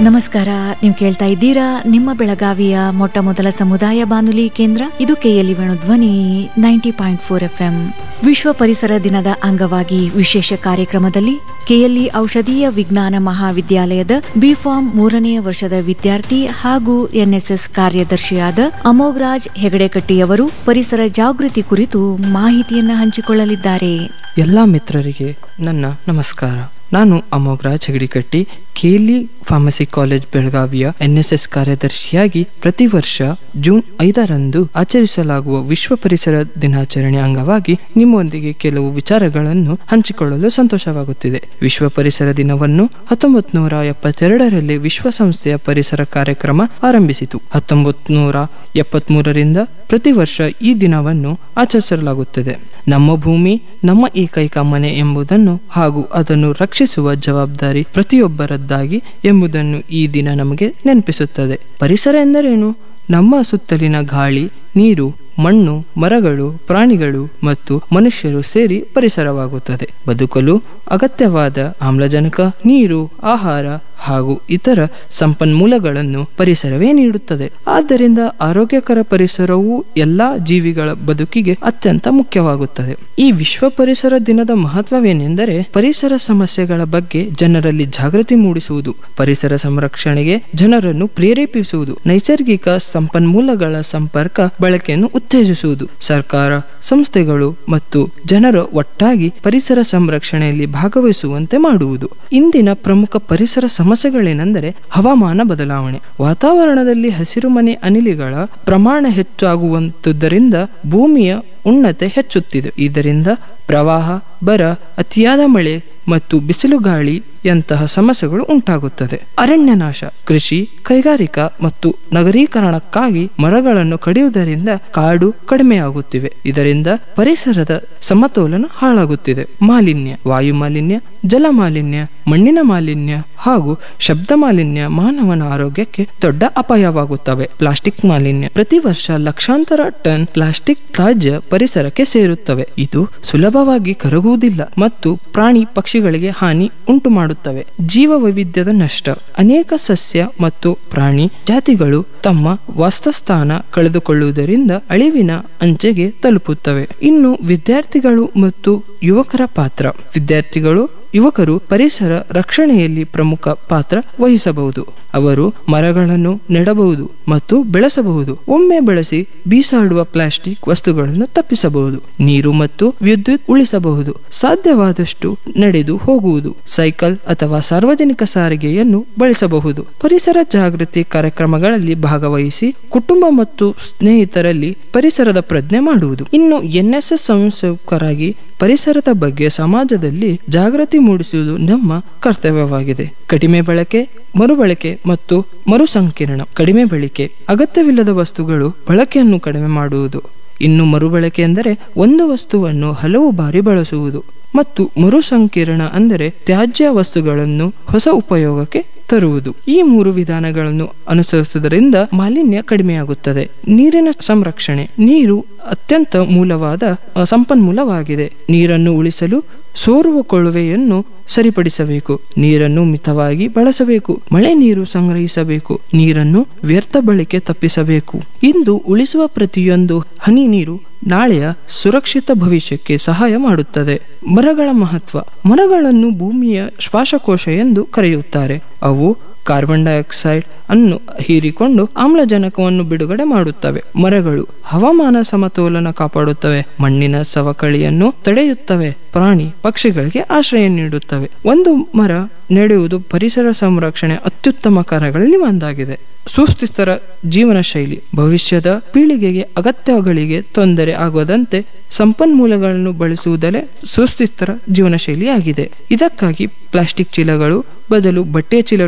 ನಮಸ್ಕಾರ ನೀವು ಕೇಳ್ತಾ ಇದ್ದೀರಾ ನಿಮ್ಮ ಬೆಳಗಾವಿಯ ಮೊಟ್ಟ ಮೊದಲ ಸಮುದಾಯ ಬಾನುಲಿ ಕೇಂದ್ರ ಇದು K L E Venu Dhwani ninety point four F M ವಿಶ್ವ ಪರಿಸರ ದಿನದ ಅಂಗವಾಗಿ ವಿಶೇಷ ಕಾರ್ಯಕ್ರಮದಲ್ಲಿ ಕೆಎಲ್ಇ ಔಷಧೀಯ ವಿಜ್ಞಾನ ಮಹಾವಿದ್ಯಾಲಯದ ಬಿಫಾರ್ಮ್ ಮೂರನೆಯ ವರ್ಷದ ವಿದ್ಯಾರ್ಥಿ ಹಾಗೂ ಎನ್ಎಸ್ಎಸ್ ಕಾರ್ಯದರ್ಶಿಯಾದ ಅಮೋಘರಾಜ್ ಹೆಗಡೆಕಟ್ಟಿಯವರು ಪರಿಸರ ಜಾಗೃತಿ ಕುರಿತು ಮಾಹಿತಿಯನ್ನ ಹಂಚಿಕೊಳ್ಳಲಿದ್ದಾರೆ ಎಲ್ಲ ಮಿತ್ರರಿಗೆ ನನ್ನ ನಮಸ್ಕಾರ ನಾನು ಅಮೋಘರಾಜ್ ಹೆಗಡಿಕಟ್ಟಿ ಕೇಲಿ ಫಾರ್ಮಸಿ ಕಾಲೇಜ್ ಬೆಳಗಾವಿಯ ಎನ್ಎಸ್ಎಸ್ ಕಾರ್ಯದರ್ಶಿಯಾಗಿ ಪ್ರತಿ ವರ್ಷ ಜೂನ್ ಐದರಂದು ಆಚರಿಸಲಾಗುವ ವಿಶ್ವ ಪರಿಸರ ದಿನಾಚರಣೆ ಅಂಗವಾಗಿ ನಿಮ್ಮೊಂದಿಗೆ ಕೆಲವು ವಿಚಾರಗಳನ್ನು ಹಂಚಿಕೊಳ್ಳಲು ಸಂತೋಷವಾಗುತ್ತಿದೆ ವಿಶ್ವ ಪರಿಸರ ದಿನವನ್ನು ಹತ್ತೊಂಬತ್ ನೂರ ಎಪ್ಪತ್ತೆರಡರಲ್ಲಿ ವಿಶ್ವಸಂಸ್ಥೆಯ ಪರಿಸರ ಕಾರ್ಯಕ್ರಮ ಆರಂಭಿಸಿತು ಹತ್ತೊಂಬತ್ ನೂರ ಎಪ್ಪತ್ಮೂರರಿಂದ ಪ್ರತಿ ವರ್ಷ ಈ ದಿನವನ್ನು ಆಚರಿಸಲಾಗುತ್ತದೆ ನಮ್ಮ ಭೂಮಿ ನಮ್ಮ ಏಕೈಕ ಮನೆ ಎಂಬುದನ್ನು ಹಾಗೂ ಅದನ್ನು ರಕ್ಷಿಸುವ ಜವಾಬ್ದಾರಿ ಪ್ರತಿಯೊಬ್ಬರದ್ದಾಗಿ ಎಂಬುದನ್ನು ಈ ದಿನ ನಮಗೆ ನೆನಪಿಸುತ್ತದೆ ಪರಿಸರ ಎಂದರೇನು ನಮ್ಮ ಸುತ್ತಲಿನ ಗಾಳಿ ನೀರು ಮಣ್ಣು ಮರಗಳು ಪ್ರಾಣಿಗಳು ಮತ್ತು ಮನುಷ್ಯರು ಸೇರಿ ಪರಿಸರವಾಗುತ್ತದೆ ಬದುಕಲು ಅಗತ್ಯವಾದ ಆಮ್ಲಜನಕ ನೀರು ಆಹಾರ ಹಾಗೂ ಇತರ ಸಂಪನ್ಮೂಲಗಳನ್ನು ಪರಿಸರವೇ ನೀಡುತ್ತದೆ ಆದ್ದರಿಂದ ಆರೋಗ್ಯಕರ ಪರಿಸರವು ಎಲ್ಲಾ ಜೀವಿಗಳ ಬದುಕಿಗೆ ಅತ್ಯಂತ ಮುಖ್ಯವಾಗುತ್ತದೆ ಈ ವಿಶ್ವ ಪರಿಸರ ದಿನದ ಮಹತ್ವವೇನೆಂದರೆ ಪರಿಸರ ಸಮಸ್ಯೆಗಳ ಬಗ್ಗೆ ಜನರಲ್ಲಿ ಜಾಗೃತಿ ಮೂಡಿಸುವುದು ಪರಿಸರ ಸಂರಕ್ಷಣೆಗೆ ಜನರನ್ನು ಪ್ರೇರೇಪಿಸುವುದು ನೈಸರ್ಗಿಕ ಸಂಪನ್ಮೂಲಗಳ ಸಂಪರ್ಕ ಬಳಕೆಯನ್ನು ಉತ್ತೇಜಿಸುವುದು ಸರ್ಕಾರ ಸಂಸ್ಥೆಗಳು ಮತ್ತು ಜನರು ಒಟ್ಟಾಗಿ ಪರಿಸರ ಸಂರಕ್ಷಣೆಯಲ್ಲಿ ಭಾಗವಹಿಸುವಂತೆ ಮಾಡುವುದು ಇಂದಿನ ಪ್ರಮುಖ ಪರಿಸರ ಸಮಸ್ಯೆಗಳೇನೆಂದರೆ ಹವಾಮಾನ ಬದಲಾವಣೆ ವಾತಾವರಣದಲ್ಲಿ ಹಸಿರುಮನೆ ಅನಿಲಗಳ ಪ್ರಮಾಣ ಹೆಚ್ಚಾಗುವಂತದ್ದರಿಂದ ಭೂಮಿಯ ಉನ್ನತೆ ಹೆಚ್ಚುತ್ತಿದೆ ಇದರಿಂದ ಪ್ರವಾಹ ಬರ ಅತಿಯಾದ ಮಳೆ ಮತ್ತು ಬಿಸಿಲು ಗಾಳಿಯಂತಹ ಸಮಸ್ಯೆಗಳು ಉಂಟಾಗುತ್ತದೆ ಅರಣ್ಯನಾಶ ಕೃಷಿ ಕೈಗಾರಿಕಾ ಮತ್ತು ನಗರೀಕರಣಕ್ಕಾಗಿ ಮರಗಳನ್ನು ಕಡಿಯುವುದರಿಂದ ಕಾಡು ಕಡಿಮೆಯಾಗುತ್ತಿವೆ ಇದರಿಂದ ಪರಿಸರದ ಸಮತೋಲನ ಹಾಳಾಗುತ್ತಿದೆ ಮಾಲಿನ್ಯ ವಾಯು ಮಾಲಿನ್ಯ ಜಲ ಮಾಲಿನ್ಯ ಮಣ್ಣಿನ ಮಾಲಿನ್ಯ ಹಾಗೂ ಶಬ್ದ ಮಾಲಿನ್ಯ ಮಾನವನ ಆರೋಗ್ಯಕ್ಕೆ ದೊಡ್ಡ ಅಪಾಯವಾಗುತ್ತವೆ ಪ್ಲಾಸ್ಟಿಕ್ ಮಾಲಿನ್ಯ ಪ್ರತಿ ವರ್ಷ ಲಕ್ಷಾಂತರ ಟನ್ ಪ್ಲಾಸ್ಟಿಕ್ ತ್ಯಾಜ್ಯ ಪರಿಸರಕ್ಕೆ ಸೇರುತ್ತವೆ ಇದು ಸುಲಭವಾಗಿ ಕರಗುವುದಿಲ್ಲ ಮತ್ತು ಪ್ರಾಣಿ ಪಕ್ಷಿಗಳಿಗೆ ಹಾನಿ ಉಂಟು ಮಾಡುತ್ತವೆ ಜೀವ ವೈವಿಧ್ಯದ ನಷ್ಟ ಅನೇಕ ಸಸ್ಯ ಮತ್ತು ಪ್ರಾಣಿ ಜಾತಿಗಳು ತಮ್ಮ ವಾಸಸ್ಥಾನ ಕಳೆದುಕೊಳ್ಳುವುದರಿಂದ ಅಳಿವಿನ ಅಂಚೆಗೆ ತಲುಪುತ್ತವೆ ಇನ್ನು ವಿದ್ಯಾರ್ಥಿಗಳು ಮತ್ತು ಯುವಕರ ಪಾತ್ರ ವಿದ್ಯಾರ್ಥಿಗಳು ಯುವಕರು ಪರಿಸರ ರಕ್ಷಣೆಯಲ್ಲಿ ಪ್ರಮುಖ ಪಾತ್ರ ವಹಿಸಬಹುದು ಅವರು ಮರಗಳನ್ನು ನೆಡಬಹುದು ಮತ್ತು ಬೆಳೆಸಬಹುದು ಒಮ್ಮೆ ಬೆಳೆಸಿ ಬೀಸಾಡುವ ಪ್ಲಾಸ್ಟಿಕ್ ವಸ್ತುಗಳನ್ನು ತಪ್ಪಿಸಬಹುದು ನೀರು ಮತ್ತು ವಿದ್ಯುತ್ ಉಳಿಸಬಹುದು ಸಾಧ್ಯವಾದಷ್ಟು ನಡೆದು ಹೋಗುವುದು ಸೈಕಲ್ ಅಥವಾ ಸಾರ್ವಜನಿಕ ಸಾರಿಗೆಯನ್ನು ಬಳಸಬಹುದು ಪರಿಸರ ಜಾಗೃತಿ ಕಾರ್ಯಕ್ರಮಗಳಲ್ಲಿ ಭಾಗವಹಿಸಿ ಕುಟುಂಬ ಮತ್ತು ಸ್ನೇಹಿತರಲ್ಲಿ ಪರಿಸರದ ಪ್ರಜ್ಞೆ ಮಾಡುವುದು ಇನ್ನು ಎನ್ಎಸ್ಎಸ್ ಸಂಸಕರಾಗಿ ಪರಿಸರದ ಬಗ್ಗೆ ಸಮಾಜದಲ್ಲಿ ಜಾಗೃತಿ ಮೂಡಿಸುವುದು ನಮ್ಮ ಕರ್ತವ್ಯವಾಗಿದೆ ಕಡಿಮೆ ಬಳಕೆ ಮರುಬಳಕೆ ಮತ್ತು ಮರು ಸಂಕೀರ್ಣ ಕಡಿಮೆ ಬಳಕೆ ಅಗತ್ಯವಿಲ್ಲದ ವಸ್ತುಗಳು ಬಳಕೆಯನ್ನು ಕಡಿಮೆ ಮಾಡುವುದು ಇನ್ನು ಮರುಬಳಕೆ ಎಂದರೆ ಒಂದು ವಸ್ತುವನ್ನು ಹಲವು ಬಾರಿ ಬಳಸುವುದು ಮತ್ತು ಮರು ಸಂಕೀರ್ಣ ಅಂದರೆ ತ್ಯಾಜ್ಯ ವಸ್ತುಗಳನ್ನು ಹೊಸ ಉಪಯೋಗಕ್ಕೆ ತರುವುದು ಈ ಮೂರು ವಿಧಾನಗಳನ್ನು ಅನುಸರಿಸುವುದರಿಂದ ಮಾಲಿನ್ಯ ಕಡಿಮೆಯಾಗುತ್ತದೆ ನೀರಿನ ಸಂರಕ್ಷಣೆ ನೀರು ಅತ್ಯಂತ ಮೂಲವಾದ ಅ, ಸಂಪನ್ಮೂಲವಾಗಿದೆ ನೀರನ್ನು ಉಳಿಸಲು ಸೋರುವ ಕೊಳುವೆಯನ್ನು ಸರಿಪಡಿಸಬೇಕು ನೀರನ್ನು ಮಿತವಾಗಿ ಬಳಸಬೇಕು ಮಳೆ ನೀರು ಸಂಗ್ರಹಿಸಬೇಕು ನೀರನ್ನು ವ್ಯರ್ಥ ಬಳಕೆ ತಪ್ಪಿಸಬೇಕು ಇಂದು ಉಳಿಸುವ ಪ್ರತಿಯೊಂದು ಹನಿ ನೀರು ನಾಳೆಯ ಸುರಕ್ಷಿತ ಭವಿಷ್ಯಕ್ಕೆ ಸಹಾಯ ಮಾಡುತ್ತದೆ ಮರಗಳ ಮಹತ್ವ ಮರಗಳನ್ನು ಭೂಮಿಯ ಶ್ವಾಸಕೋಶ ಎಂದು ಕರೆಯುತ್ತಾರೆ ಅವು ಕಾರ್ಬನ್ ಡೈಆಕ್ಸೈಡ್ ಅನ್ನು ಹೀರಿಕೊಂಡು ಆಮ್ಲಜನಕವನ್ನು ಬಿಡುಗಡೆ ಮಾಡುತ್ತವೆ ಮರಗಳು ಹವಾಮಾನ ಸಮತೋಲನ ಕಾಪಾಡುತ್ತವೆ ಮಣ್ಣಿನ ಸವಕಳಿಯನ್ನು ತಡೆಯುತ್ತವೆ ಪ್ರಾಣಿ ಪಕ್ಷಿಗಳಿಗೆ ಆಶ್ರಯ ನೀಡುತ್ತವೆ ಒಂದು ಮರ ನೆಡುವುದು ಪರಿಸರ ಸಂರಕ್ಷಣೆ ಅತ್ಯುತ್ತಮ ಕಾರ್ಯಗಳಲ್ಲಿ ಒಂದಾಗಿದೆ ಸುಸ್ಥಿತರ ಜೀವನ ಶೈಲಿ ಭವಿಷ್ಯದ ಪೀಳಿಗೆಗೆ ಅಗತ್ಯಗಳಿಗೆ ತೊಂದರೆ ಆಗದಂತೆ ಸಂಪನ್ಮೂಲಗಳನ್ನು ಬಳಸುವುದಲ್ಲೇ ಸುಸ್ಥಿತರ ಜೀವನ ಶೈಲಿಯಾಗಿದೆ ಇದಕ್ಕಾಗಿ ಪ್ಲಾಸ್ಟಿಕ್ ಚೀಲಗಳು ಬದಲು ಬಟ್ಟೆಯ ಚೀಲ